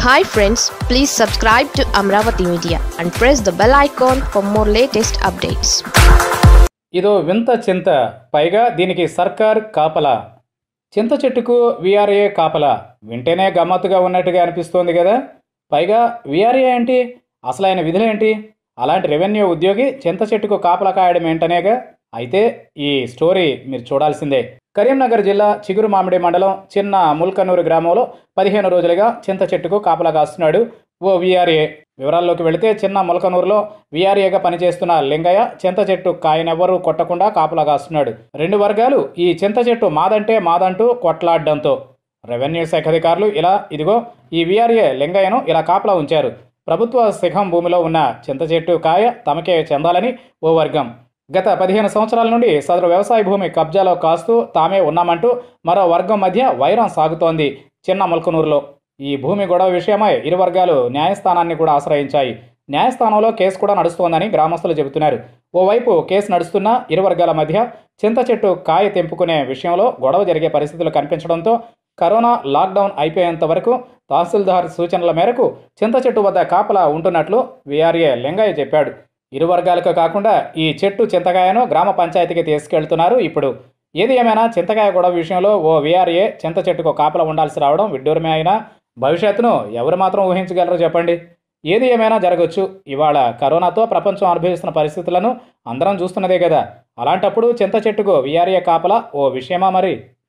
hi friends please subscribe to Amaravati media and press the bell icon for more latest updates ఇదో వింత చింత పైగా దీనికి సర్కార్ కాపలా చింత చెట్టుకు విఆర్ఏ కాపలా వింటేనే గమ్మత్తుగా ఉన్నట్టుగా అనిపిస్తోంది కదా పైగా విఆర్ఏ ఏంటి అసలు ఆయన విధులేంటి అలాంటి రెవెన్యూ ఉద్యోగి చింత చెట్టుకు కాపలా కాయడం ఏంటనేగా అయితే ఈ స్టోరీ మీరు చూడాల్సిందే కరీంనగర్ జిల్లా చిగురు మామిడి మండలం చిన్న ముల్కనూరు గ్రామంలో పదిహేను రోజులుగా చింత చెట్టుకు కాపలా కాస్తున్నాడు ఓ విఆర్ఏ వివరాల్లోకి వెళితే చిన్న ములకనూరులో విఆర్ఏగా పనిచేస్తున్న లింగయ్య చింత చెట్టు కాయనెవ్వరూ కొట్టకుండా కాపలా కాస్తున్నాడు రెండు వర్గాలు ఈ చింత చెట్టు మాదంటే మాదంటూ కొట్లాడడంతో రెవెన్యూ శాఖ అధికారులు ఇలా ఇదిగో ఈ విఆర్ఏ లింగయ్యను ఇలా కాపలా ఉంచారు ప్రభుత్వ శిఖం భూమిలో ఉన్న చింత చెట్టు కాయ తమకే చెందాలని ఓ వర్గం గత పదిహేను సంవత్సరాల నుండి సదరు వ్యవసాయ భూమి కబ్జాలో కాస్తూ తామే ఉన్నామంటూ మరో వర్గం మధ్య వైరం సాగుతోంది చిన్న ముల్కనూరులో ఈ భూమి గొడవ విషయమై ఇరు వర్గాలు న్యాయస్థానాన్ని కూడా ఆశ్రయించాయి న్యాయస్థానంలో కేసు కూడా నడుస్తోందని గ్రామస్తులు చెబుతున్నారు ఓవైపు కేసు నడుస్తున్నా ఇరు వర్గాల మధ్య చింత చెట్టు కాయ తెంపుకునే విషయంలో గొడవ జరిగే పరిస్థితులు కనిపించడంతో కరోనా లాక్డౌన్ అయిపోయేంత వరకు తహసీల్దార్ సూచనల మేరకు చింత చెట్టు వద్ద కాపలా ఉంటున్నట్లు విఆర్ఏ లింగయ్య చెప్పాడు ఇరు వర్గాలకు కాకుండా ఈ చెట్టు చింతకాయను గ్రామ పంచాయతీకి తీసుకెళ్తున్నారు ఇప్పుడు ఏది ఏమైనా చింతకాయ గొడవ విషయంలో ఓ విఆర్ఏ చింత చెట్టుకు కాపలా ఉండాల్సి రావడం విడ్డూరమే అయినా భవిష్యత్తును ఎవరు మాత్రం ఊహించగలరో చెప్పండి ఏది ఏమైనా జరగచ్చు ఇవాళ కరోనాతో ప్రపంచం అనుభవిస్తున్న పరిస్థితులను అందరం చూస్తున్నదే కదా అలాంటప్పుడు చింత చెట్టుకు విఆర్ఏ కాపలా ఓ విషయమా మరి